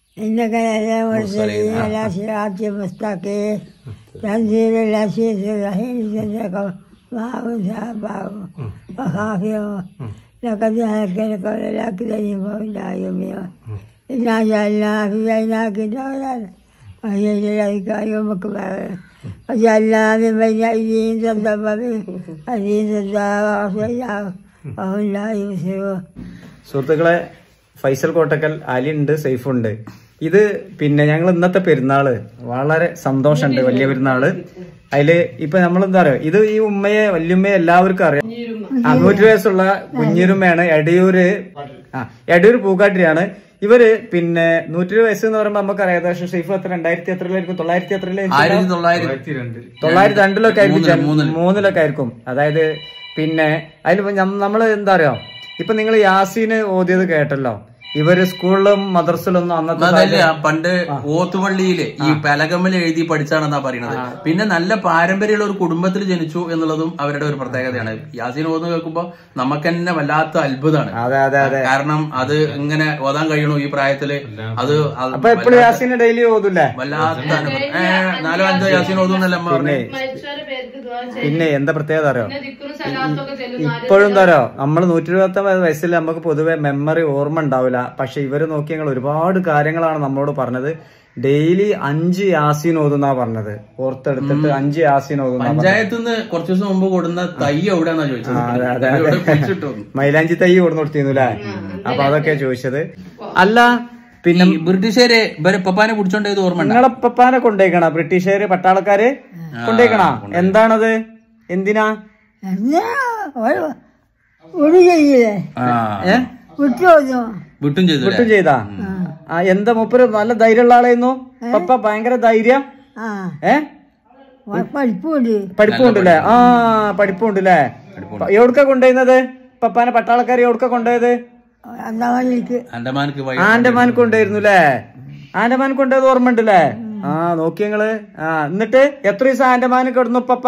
إنك لعلى المرسلين على صراط مستقيم تنزيل العزيز الرحيم صدق ما أنزل بعض وخافيه لقد هلك القول الأكثرين فهم لا يؤمنون إنا جعلنا في عيناك دولا وهي إليك يوم أكبر وجعلنا من بين أيديهم سدا ومن خلفهم سدا وغشيناهم وهم لا يبصرون സുഹൃത്തുക്കളെ ഫൈസൽ കോട്ടക്കൽ അലിയുണ്ട് സൈഫുണ്ട് ഇത് പിന്നെ ഞങ്ങൾ ഇന്നത്തെ പെരുന്നാള് വളരെ സന്തോഷമുണ്ട് വലിയ പെരുന്നാള് അതില് ഇപ്പൊ നമ്മൾ എന്താ പറയാ ഇത് ഈ ഉമ്മയെ വല്യുമ്മയെ എല്ലാവർക്കും അറിയാം ആ നൂറ്റി വയസ്സുള്ള കുഞ്ഞിരുമ്മയാണ് എടയൂര് ആ എടയൂര് പൂക്കാട്ടിരിയാണ് ഇവര് പിന്നെ നൂറ്റി വയസ്സ് എന്ന് പറയുമ്പോ നമുക്ക് ഏകദേശം ഷെയ്ഫ് എത്ര രണ്ടായിരത്തി എത്രയിലായിരിക്കും തൊള്ളായിരത്തി ആയിരത്തി എത്രയിലായിരിക്കും തൊള്ളായിരത്തി തൊള്ളായിരത്തി രണ്ടിലൊക്കെ ആയിരിക്കും മൂന്നില്, ജന- മൂന്നില്. മൂന്നിലൊക്കെ ആയിരിക്കും അതായത് പിന്നെ അതിലിപ്പോ നമ്മൾ എന്താ പറയാ ഇപ്പൊ നിങ്ങൾ യാസീന് ഓതിയത് കേട്ടല്ലോ ഇവര് സ്കൂളിലും മദ്രസിലൊന്നും അന്നത്തെ അതല്ല സാഹചര്യം- പണ്ട് ഓത്തുപള്ളിയില് ഈ പലകമ്മൽ എഴുതി പഠിച്ചാണെന്നാ പറയുന്നത് പിന്നെ നല്ല പാരമ്പര്യമുള്ള ഒരു കുടുംബത്തിൽ ജനിച്ചു എന്നുള്ളതും അവരുടെ ഒരു പ്രത്യേകതയാണ് യാസീൻ ഓന്ന് കേൾക്കുമ്പോ നമുക്ക് തന്നെ വല്ലാത്ത അത്ഭുതമാണ് അതെ അതെ അതെ കാരണം അത് ഇങ്ങനെ ഓതാൻ കഴിയണു ഈ പ്രായത്തില് അത് അത് അപ്പൊ എപ്പോഴും യാസീന് ഡെയിലി ഓതൂല്ലേ വല്ലാത്ത അനുഭവം ഏഹ് നാലോ അഞ്ചോ യാസീൻ ഓതുന്നല്ല അമ്മ പറഞ്ഞേ മരിച്ചവരെ പേർക്ക് ദുആ ചെയ്യും. പിന്നെ എന്താ പ്രത്യേകത അറിയോ പിന്നെ ദിക്റും സലാത്തൊക്കെ ചെല്ലുന്ന ആരും ഇപ്പോഴും എന്താ അറിയോ നമ്മൾ നൂറ്റി ഇരുപത്തി വയസ്സിൽ നമുക്ക് പൊതുവെ മെമ്മറി ഓർമ്മ ഉണ്ടാവില്ല പക്ഷെ ഇവര് നോക്കി ഞങ്ങൾ ഒരുപാട് കാര്യങ്ങളാണ് നമ്മളോട് പറഞ്ഞത് ഡെയിലി അഞ്ച് യാസീൻ ഓതുന്നാ പറഞ്ഞത് ഓർത്തെടുത്തിട്ട് അഞ്ച് യാസീൻ ഓതുന്ന പഞ്ചായത്ത് നിന്ന് കുറച്ചു ദിവസം മുമ്പ് കൊടുന്ന തൈ എവിടെയാന്നാ ചോദിച്ചത് അതെ, അതെ, അത് ഇവിടെ അതെ. കുഴിച്ചിട്ടു മൈലാഞ്ചി തൈ കൊടുന്നു കൊടുത്തിരുന്നു അല്ലേ അപ്പൊ അതൊക്കെ ചോദിച്ചത് അല്ല പിന്നെ ഈ ബ്രിട്ടീഷുകാര് ഇവരെ പപ്പാനെ പിടിച്ചോണ്ടത് ഓർമ്മ ഉണ്ടോ? നിങ്ങളെ പപ്പാനെ കൊണ്ടേക്കണ ബ്രിട്ടീഷുകാര് പട്ടാളക്കാര് കൊണ്ടേക്കണ എന്താണത് എന്തിനാ എന്നാ ഒരു ഒരു ചെയ്യില്ലേ ആ ഏ വിട്ടോന്നു വിട്ടും ചെയ്തു കിട്ടും ചെയ്താ ആ എന്താ മൂപ്പര് നല്ല ധൈര്യമുള്ള ആളായിരുന്നു പപ്പ ഭയങ്കര ധൈര്യം ആ ഏ പഠിപ്പുണ്ട് പഠിപ്പുണ്ടല്ലേ ആ പഠിപ്പുണ്ടല്ലേ എവിടുക്ക കൊണ്ടുപോയിരുന്നത് പപ്പാനെ പട്ടാളക്കാർ എവിടുക്ക കൊണ്ടുപോയത് അന്നവനിക്ക് അണ്ടമാനക്ക് വഴി ആൻഡമാൻ കൊണ്ടുപോയിരുന്നു അല്ലേ ആൻഡമാൻ കൊണ്ടുപോയത് ഓർമ്മ ഉണ്ടല്ലേ ആ നോക്കി ഞങ്ങള് ആ എന്നിട്ട് എത്ര ദിവസം ആൻഡമാൻ കിടന്നു പപ്പ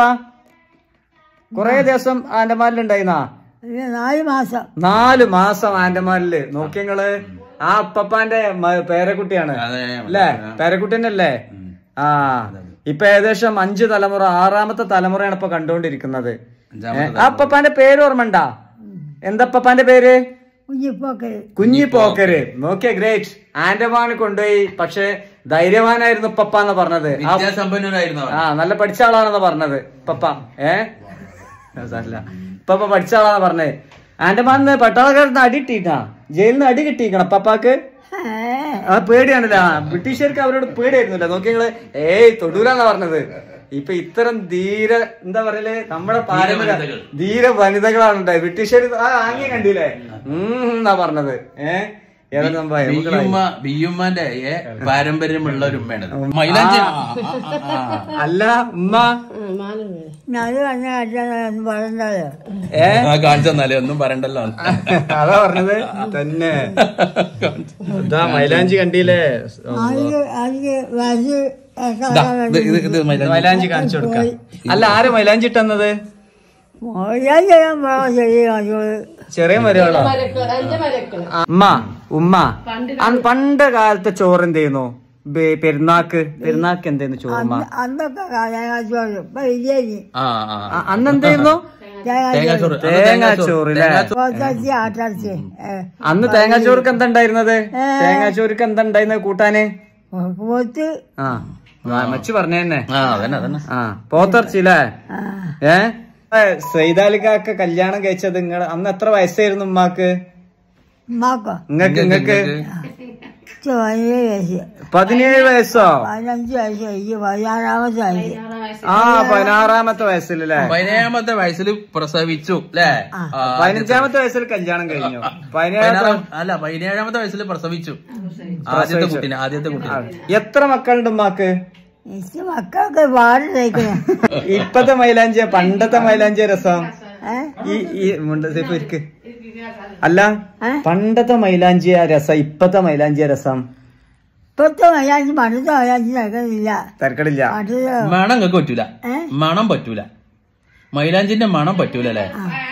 കൊറേ ദിവസം ആൻഡമാനിലുണ്ടായിരുന്നാ ഒരു നാല് മാസം നാല് മാസം ആൻഡമാനില് നോക്കി ഞങ്ങള് ആ അപ്പപ്പാന്റെ മ- പേരക്കുട്ടിയാണ് അതെ അല്ലേ പേരക്കുട്ടി തന്നെയല്ലേ ആ ഇപ്പൊ ഏകദേശം അഞ്ച് തലമുറ ആറാമത്തെ തലമുറയാണ് ഇപ്പൊ കണ്ടുകൊണ്ടിരിക്കുന്നത് ഏ, ആ അപ്പപ്പാന്റെ പേര് ഓർമ്മണ്ടാ എന്താ അപ്പപ്പാന്റെ പേര് കുഞ്ഞിപ്പോക്കെ കുഞ്ഞി പോക്കര് നോക്കിയ ഗ്രേറ്റ് ആൻഡമാൻ കൊണ്ടുപോയി പക്ഷെ ധൈര്യവാനായിരുന്നു പപ്പ എന്ന് പറഞ്ഞത് ആ വിദ്യാസമ്പന്നനായിരുന്നു അവൻ. ആ നല്ല പഠിച്ച ആളാണെന്ന് പറഞ്ഞത് പപ്പ ഏ അതല്ല പപ്പ പഠിച്ച ആളാന്ന് പറഞ്ഞത് ആൻഡമാന്ന് പട്ടാളക്കാരത്ത് അടി കിട്ടിയിട്ടാ ജയിലിൽ നിന്ന് അടി കിട്ടിയിക്കണം പപ്പാക്ക് ആ പേടിയാണല്ലോ ആ ബ്രിട്ടീഷുകാർക്ക് അവരോട് പേടിയായിരുന്നില്ല നോക്കി നിങ്ങള് ഏയ് തൊടൂരാന്നാ പറഞ്ഞത് ഇപ്പൊ ഇത്തരം ധീര എന്താ പറയല് നമ്മുടെ പാരമ്പര്യ വനിതകൾ. ധീര വനിതകളാണ് ഉണ്ടായത് ബ്രിട്ടീഷുകാർ ആ ആംഗ്യം കണ്ടില്ലേ ഉം എന്നാ പറഞ്ഞത് ഏഹ് ഏതാ സംഭവം ബിയ്യുമ്മ ബിയ്യുമ്മന്റെ ഏ, പാരമ്പര്യമുള്ള ഒരു ഉമ്മയാണ് മൈലാഞ്ചി അല്ല ഉമ്മ അത് വന്ന കാറ്റാന്ന് പറഞ്ഞല്ലോ ഏ കാണിച്ചു തന്നാലേ ഒന്നും പറയണ്ടല്ലോ അതാ പറഞ്ഞത് തന്നെ ഇതാ മൈലാഞ്ചി കണ്ടില്ലേ ആദ്യം ആദ്യം വയസ്സ് ദാ, ഇത് ഇത് ഇത് മൈലാഞ്ചി മൈലാഞ്ചി കാണിച്ചു കൊടുക്ക അല്ല ആര് മൈലാഞ്ചി ഇട്ടെന്നത് ഞാൻ ചെയ്യാൻ പോകാൻ ചെറിയ ചെറിയ മരുകളോ മരക്കള് എന്റെ മരക്കള് ഉമ്മ ഉമ്മ അന്ന് പണ്ട് കാലത്തെ ചോറ് എന്ത് ചെയ്യുന്നു ബെ- പെരുന്നാക്ക് പെരുന്നാക്ക് എന്തായിരുന്നു ചോറുമ്മ അന്നൊക്കെ തേങ്ങാച്ചോറ് ഇപ്പൊ ഇല്ലേനി ആ ആ അ- അന്ന് എന്തായിരുന്നു തേങ്ങാച്ചോറ് അത് തേങ്ങാച്ചോറ് അല്ലേ പോത്തച്ചി ആട്ടറച്ചി അന്ന് തേങ്ങാച്ചോർക്ക് എന്താ ഉണ്ടായിരുന്നത് തേങ്ങാച്ചോർക്ക് എന്താ ഉണ്ടായിരുന്നത് കൂട്ടാന് പോത്ത് ആ മച്ചു പറഞ്ഞ തന്നെ ആ അതന്നെ അതന്നെ ആ പോത്തിറച്ചില്ലേ ആ, ഏ സൈതാലിക്കാക്ക് കല്യാണം കഴിച്ചത് നിങ്ങൾ അന്ന് എത്ര വയസ്സായിരുന്നു ഉമ്മാക്ക് ഉമ്മാക്കോ നിങ്ങക്ക് നിങ്ങക്ക് പതിനേഴ് വയസ്സ് പതിനേഴ് വയസ്സോ പതിനഞ്ച് വയസ്സ് കഴിഞ്ഞ് പതിനാറാമത്തെ വയസ്സ് ആ പതിനാറാമത്തെ വയസ്സിലല്ലേ പതിനേഴാമത്തെ വയസ്സിൽ പ്രസവിച്ചു അല്ലേ പതിനഞ്ചാമത്തെ വയസ്സിൽ കല്യാണം കഴിഞ്ഞു പതിനേഴാമത്തെ അല്ല പതിനേഴാമത്തെ വയസ്സിൽ പ്രസവിച്ചു ആദ്യത്തെ കുട്ടീനെ ആദ്യത്തെ കുട്ടീനെ എത്ര മക്കളുണ്ട് ഉമ്മാക്ക് എനിക്ക് മക്കളൊക്കെ പാട് തയ്ക്കണം ഇപ്പത്തെ മൈലാഞ്ചിയ പണ്ടത്തെ മൈലാഞ്ചിയ രസം ഏ ഈ ഈ മുണ്ട സേഫ് ഇരിക്ക് അല്ല പണ്ടത്തെ മൈലാഞ്ചിയ രസം ഇപ്പത്തെ മൈലാഞ്ചിയ രസം ഇപ്പത്തെ മലയാളി പണ്ടത്തെ മലയാളി നടക്കുന്നില്ല തിരക്കടില്ല പണ്ടത്തെ മണം നിങ്ങൾക്ക് പറ്റൂല ഏ? മണം പറ്റൂല മൈലാഞ്ചിന്റെ മണം പറ്റൂല അല്ലേ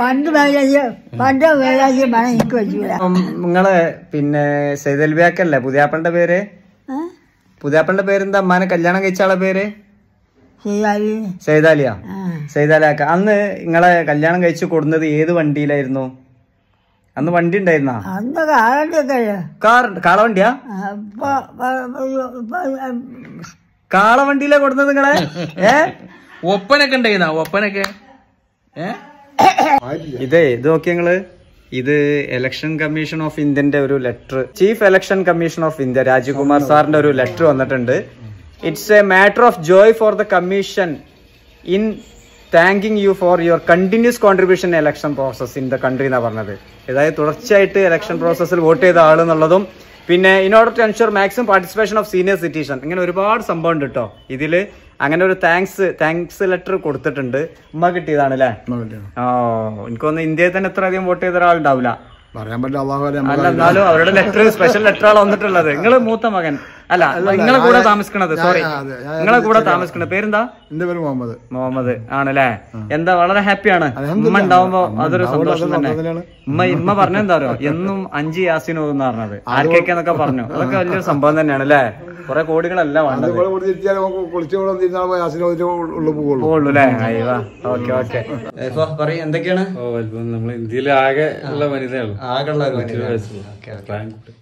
പണ്ട് വേലാജി പണ്ട് വേലാജി മണം എനിക്ക് വെച്ചില്ല ഉം, നിങ്ങള് പിന്നെ സൈതൽബിയാക്കല്ലേ പുതിയാപ്പന്റെ പേര് ഏഹ് പുതിയാപ്പന്റെ പേരെന്താ അമ്മാനെ കല്യാണം കഴിച്ച ആളെ പേര് ശരിയായി സൈതാലിയാ ആ സൈതാലിയാക്ക അന്ന് നിങ്ങളെ കല്യാണം കഴിച്ചു കൊടുന്നത് ഏത് വണ്ടിയിലായിരുന്നു അന്ന് വണ്ടി ഉണ്ടായിരുന്നാ അന്ന് കാലത്തൊക്കെ കാർ കാളവണ്ടിയാ ഇപ്പൊ ഇപ്പൊ കാളവണ്ടിയിലാ കൊടുന്നത് നിങ്ങളെ ഏ ഒപ്പനൊക്കെ ഉണ്ടായിരുന്ന ഒപ്പനൊക്കെ ഏ ഇതേ ഇത് നോക്കി നിങ്ങള് ഇത് ഇലക്ഷൻ കമ്മീഷൻ ഓഫ് ഇന്ത്യന്റെ ഒരു letter chief election commission of India Rajkumar സാറിന്റെ ഒരു ലെറ്റർ വന്നിട്ടുണ്ട് it's a matter of joy for the commission in thanking you for your continuous contribution election process in the country എന്നാ പറഞ്ഞത് അതായത് തുടർച്ചയായിട്ട് ഇലക്ഷൻ പ്രോസസ്സിൽ വോട്ട് ചെയ്ത ആൾ എന്നുള്ളതും പിന്നെ in order to ensure maximum participation of senior citizen ഇങ്ങനെ ഒരുപാട് സംഭവം ഉണ്ട് കേട്ടോ ഇതില് അങ്ങനെ ഒരു താങ്ക്സ് താങ്ക്സ് ലെറ്റർ കൊടുത്തിട്ടുണ്ട് ഉമ്മ കിട്ടിയതാണ് അല്ലേ ഓ എനിക്ക് തോന്നുന്നു ഇന്ത്യയിൽ തന്നെ എത്ര അധികം വോട്ട് ചെയ്ത ഒരാളുണ്ടാവില്ല പറയാൻ പറ്റില്ല അള്ളാഹു അറിയാം. അല്ല എന്നാലും അവരുടെ ലെറ്റർ സ്പെഷ്യൽ ലെറ്ററാണ് വന്നിട്ടുള്ളത് നിങ്ങള് മൂത്ത മകൻ അല്ല നിങ്ങളെ കൂടെ താമസിക്കണത് സോറി ഞാൻ- അതെ, ഞാൻ നിങ്ങളെ കൂടെ താമസിക്കണത് പേരെന്താ എന്റെ പേര് മുഹമ്മദ് മുഹമ്മദ് ആണല്ലേ എന്താ വളരെ ഹാപ്പിയാണ് ഉമ്മ ഉണ്ടാവുമ്പോ അതൊരു സന്തോഷം തന്നെ തന്നെയാണ്. ഉമ്മ ഉമ്മ പറഞ്ഞെന്താ അറിയോ എന്നും അഞ്ച് യാസിൻ ഓതുന്ന പറഞ്ഞത് ആർക്കൊക്കെന്നൊക്കെ പറഞ്ഞു അതൊക്കെ വലിയൊരു സംഭവം തന്നെയാണ് അല്ലേ കുറെ കോടികളല്ല വേണ്ടത് ഇവിടെ ഇവിടെ തിരിച്ചാൽ നമുക്ക് കുളിച്ച് ഇവിടെ തിരിച്ചാൽ യാസിനെ ഉള്ളു പോകുള്ളൂ പോകുള്ളൂ അല്ലേ അയ്യോ ഓക്കെ ഓക്കെ പറയും എന്തൊക്കെയാണ് നമ്മൾ ഇന്ത്യയിൽ ആകെ ഉള്ള വനിതയാണ് ആകെയുള്ള ഒരു വനിത. Okay, okay.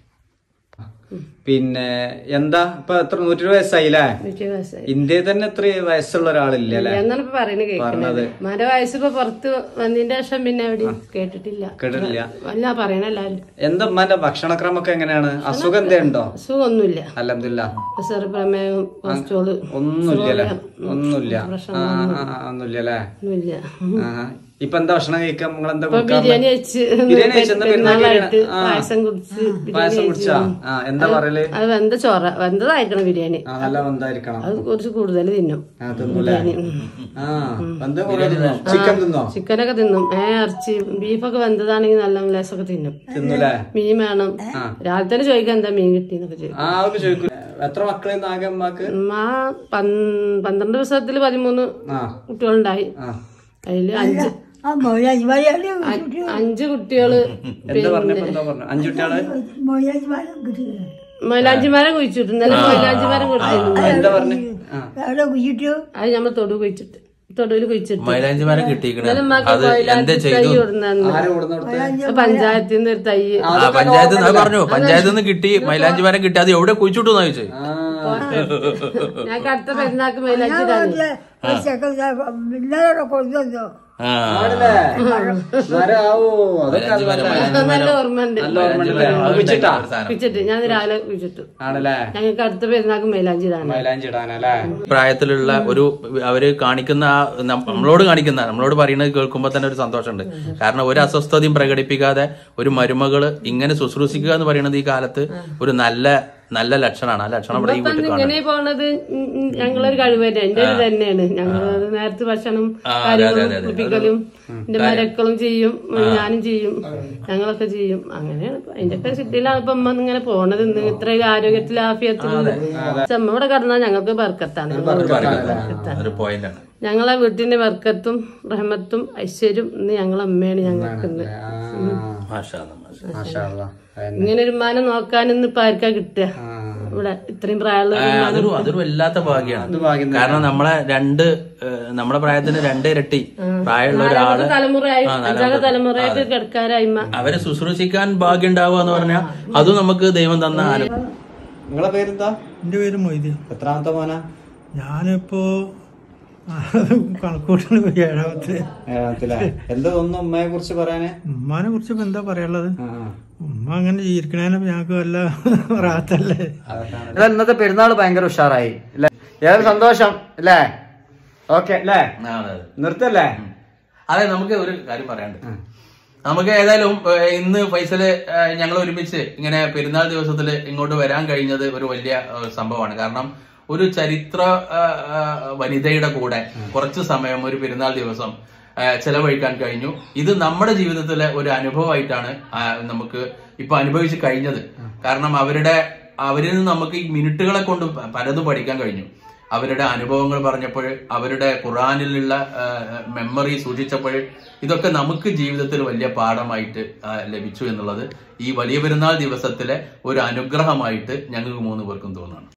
പിന്നെ എന്താ ഇപ്പൊ എത്ര നൂറ്റി ഇരുപത് വയസ്സായില്ലേ ഇന്ത്യയിൽ തന്നെ എത്ര വയസ്സുള്ള ഒരാളില്ല അല്ലേ എന്നാണ് ഇപ്പൊ പറയുന്നത് പറഞ്ഞത് കേൾക്കുന്നത് മന്റെ വയസ്സിപ്പോ പുറത്ത് വന്നതിന്റെ ശേഷം പിന്നെ എവിടെയും കേട്ടിട്ടില്ല കേട്ടിട്ടില്ല അല്ല പറയണ എല്ലാരും എന്താ ഉമ്മാന്റെ ഭക്ഷണക്രമൊക്കെ എങ്ങനെയാണ് അസുഖം എന്തേ ഉണ്ടോ സുഖമൊന്നുമില്ല അലഹമില്ല പ്രഷർ പ്രമേഹം കൊളസ്ട്രോള് ഒന്നുമില്ല അല്ലേ ഒന്നുമില്ല ആ, ആ, ആ, ഒന്നുമില്ല അല്ലേ ഒന്നുമില്ല ആഹാ. ഇപ്പൊ എന്താ ഭക്ഷണം കഴിക്കാം നിങ്ങൾ എന്താ ഇപ്പൊ ബിരിയാണി വെച്ച് ബിരിയാണി കഴിച്ച് എന്താ പെരുന്നാൾ പെരുന്നാളായിട്ട് ആ. പായസം കുടിച്ച് ബിരിയാണി പായസം കഴിച്ചു. കുടിച്ചാ ആ എന്താ പറയല് അത് വെന്ത ചോറ വെന്തതായിരിക്കണം ബിരിയാണി ആ നല്ല വന്തായിരിക്കണം അത് കുറച്ച് കൂടുതൽ തിന്നും ആ തിന്നൂലേ ആ വന്ത കുറെ തിന്നോ ചിക്കൻ തിന്നോ ചിക്കനൊക്കെ തിന്നും ഏ ഇറച്ചി ബീഫൊക്കെ വെന്തതാണെങ്കിൽ നല്ല ലേസൊക്കെ തിന്നും തിന്നൂലേ മീൻ വേണം രാവിലെ തന്നെ ചോദിക്കാം എന്താ മീൻ കിട്ടിയെന്നൊക്കെ ചോദിക്കും ആ അതൊക്കെ ചോദിക്കൂ എത്ര മക്കളെ ആകെ അമ്മക്ക് ഉമ്മ പൻ- പന്ത്രണ്ട് ദിവസത്തിൽ പതിമൂന്ന് ആ കുട്ടികളുണ്ടായി ആ അതില് അഞ്ച് ആ മൊയ്യാജി മര്യാദ അഞ്ച് കുട്ടികള് എന്താ പറഞ്ഞപ്പോ എന്താ പറഞ്ഞു അഞ്ചു കുട്ടികള് മൊയ്യാജി മരം കിട്ടിയില്ല മൈലാഞ്ചിമരം കുഴിച്ചിട്ടു ഇന്നലെ മൈലാഞ്ചിമരം കൊടുത്തിരുന്നു എന്താ പറഞ്ഞു ആ എവിടെ കുഴിച്ചിട്ടു അത് നമ്മൾ തൊടു കുഴിച്ചിട്ട് തൊടുവിൽ കുഴിച്ചിട്ട് മൈലാഞ്ചി മരം കിട്ടിയിരിക്കണ ഇന്നലെ ഉമ്മാക്ക് അത് എന്താ മൈലാഞ്ചി തൈ ചെയ്തു കൊടുന്നു ആര് കൊടുന്ന കൊടുത്ത് പഞ്ചായത്തിൽ നിന്ന് ഒരു തൈ ആ പഞ്ചായത്ത് നിന്ന് പറഞ്ഞു പഞ്ചായത്ത് നിന്ന് കിട്ടി മൈലാഞ്ചി മരം കിട്ടി അത് എവിടെ കുഴിച്ചിട്ടു എന്നാ ചോദിച്ചത് ഞാൻ അടുത്ത പെരുന്നാക്ക് മൈലാഞ്ചി ഇടാന്. ചെക്കൻ ഇന്നലെ കൊണ്ടുവന്നു ആ ആണല്ലേ മരാവോ അതൊക്കെ നല്ല- നല്ല ഓർമ്മയുണ്ട് നല്ല ഓർമ്മയുണ്ടല്ലേ അത് വെച്ചിട്ടാ കുഴിച്ചിട്ട് ഞാൻ രാവിലെ കുഴിച്ചിട്ടു ആണല്ലേ ഞങ്ങൾക്ക് അടുത്ത പെരുന്നാക്ക് മൈലാഞ്ചി ഇടാണ് മൈലാഞ്ചി ഇടാനല്ലേ പ്രായത്തിലുള്ള ഒരു അവര് കാണിക്കുന്ന ആ നം- നമ്മളോട് കാണിക്കുന്ന നമ്മളോട് പറയുന്നത് കേൾക്കുമ്പോൾ തന്നെ ഒരു സന്തോഷമുണ്ട് കാരണം ഒരു അസ്വസ്ഥതയും പ്രകടിപ്പിക്കാതെ ഒരു മരുമകള് ഇങ്ങനെ ശുശ്രൂഷിക്കുക എന്ന് പറയുന്നത് ഈ കാലത്ത് ഒരു നല്ല നല്ല ലക്ഷണമാണ് ആ ലക്ഷണം ഇവിടെ ഈ ഇപ്പം വീട്ടിൽ ഇങ്ങനെ പോണത് ഉം ഉം ഞങ്ങളൊരു കഴിവന്നെ എന്റെ ഒരു തന്നെയാണ് ഞങ്ങൾ നേരത്തെ ഭക്ഷണം ആ, അതെ, അതെ, കാര്യങ്ങളും അതെ. കുളിപ്പിക്കലും എന്റെ മരക്കളും ചെയ്യും ഞാനും ചെയ്യും ഞങ്ങളൊക്കെ ചെയ്യും അങ്ങനെയാണ് ഇപ്പൊ. അതിന്റെ ഒക്കെ സിറ്റിയിലാണ് ഇപ്പൊ അമ്മ ഇങ്ങനെ പോണത് ഇന്ന് ഇത്രയും ആരോഗ്യത്തിൽ ആഫിയത്തിലും അമ്മ ഇവിടെ കടന്നാൽ ഞങ്ങൾക്ക് ബർക്കത്താണ് ഞങ്ങളെ ബർക്കത്താണ്. ഒരു പോയിന്റാണ് ഞങ്ങളെ വീട്ടിന്റെ ബർക്കത്തും റഹ്മത്തും ഐശ്വര്യം ഇന്ന് ഞങ്ങളെ അമ്മയാണ് ഞങ്ങൾക്ക് ഇന്ന് മാഷാ അല്ലാ, മാഷാ. മാഷാ അല്ലാ. അതന്നെ. ഇങ്ങനെ ഒരു മാനം നോക്കാനൊന്നും ഇപ്പൊ ആർക്കാ കിട്ടുക ഇവിടെ ഇത്രയും പ്രായമുള്ള ആ, അതൊരു അതൊരു വല്ലാത്ത ഭാഗ്യമാണ് കാരണം നമ്മളെ രണ്ട് ഏഹ്, നമ്മുടെ പ്രായത്തിന് രണ്ട് ഇരട്ടി പ്രായമുള്ള ഒരാള് തലമുറയായി അഞ്ചാമത്തെ തലമുറയായിട്ട് കിടക്കാരായിമ്മ അവരെ ശുശ്രൂഷിക്കാൻ ഭാഗ്യം ഉണ്ടാവുക എന്ന് പറഞ്ഞാൽ അതും നമുക്ക് ദൈവം തന്ന അനുഭവം നിങ്ങളെ പേരെന്താ എൻ്റെ പേര് മൊയ്തീൻ എത്രാമത്തെ മോനാ ഞാനിപ്പോ കണക്കൂട്ടിന് പോയി ഏഴാമത്തെ ഏഴാമത്തിലെ എന്താ തോന്നുന്നു ഉമ്മയെ കുറിച്ച് പറയാന് ഉമ്മാനെ കുറിച്ച് ഇപ്പൊ എന്താ പറയാനുള്ളത് ആ, ഉമ്മ അങ്ങനെ ജീവിക്കണേനും ഞങ്ങൾക്ക് വല്ല റാത്തല്ലേ ഇത് ഇന്നത്തെ പെരുന്നാൾ ഭയങ്കര ഉഷാറായി അല്ലേ ഏതൊരു സന്തോഷം അല്ലേ ഓക്കെ അല്ലേ ആ, അതെ, അതെ. നിർത്തല്ലേ അതെ നമുക്ക് ഒരു കാര്യം പറയാണ്ട് നമുക്ക് ഏതായാലും ഏഹ്, ഇന്ന് ഫൈസല് ഞങ്ങൾ ഒരുമിച്ച് ഇങ്ങനെ പെരുന്നാൾ ദിവസത്തിൽ ഇങ്ങോട്ട് വരാൻ കഴിഞ്ഞത് ഒരു വലിയ ഏഹ്, സംഭവമാണ് കാരണം ഒരു ചരിത്ര ഏഹ്, ഏഹ്, വനിതയുടെ കൂടെ കുറച്ച് സമയം ഒരു പെരുന്നാൾ ദിവസം ഏഹ്, ചെലവഴിക്കാൻ കഴിഞ്ഞു ഇത് നമ്മുടെ ജീവിതത്തിലെ ഒരു അനുഭവമായിട്ടാണ് ആ, നമുക്ക് ഇപ്പൊ അനുഭവിച്ച് കഴിഞ്ഞത് കാരണം അവരുടെ അവരിൽ നിന്ന് നമുക്ക് ഈ മിനിറ്റുകളെ കൊണ്ട് പ- പലതും പഠിക്കാൻ കഴിഞ്ഞു അവരുടെ അനുഭവങ്ങൾ പറഞ്ഞപ്പോൾ അവരുടെ ഖുറാനിലുള്ള മെമ്മറി സൂക്ഷിച്ചപ്പോൾ ഇതൊക്കെ നമുക്ക് ജീവിതത്തിൽ വലിയ പാഠമായിട്ട് ആ, ലഭിച്ചു എന്നുള്ളത് ഈ വലിയ പെരുന്നാൾ ദിവസത്തിലെ ഒരു അനുഗ്രഹമായിട്ട് ഞങ്ങൾക്ക് മൂന്ന് പേർക്കും തോന്നുന്നു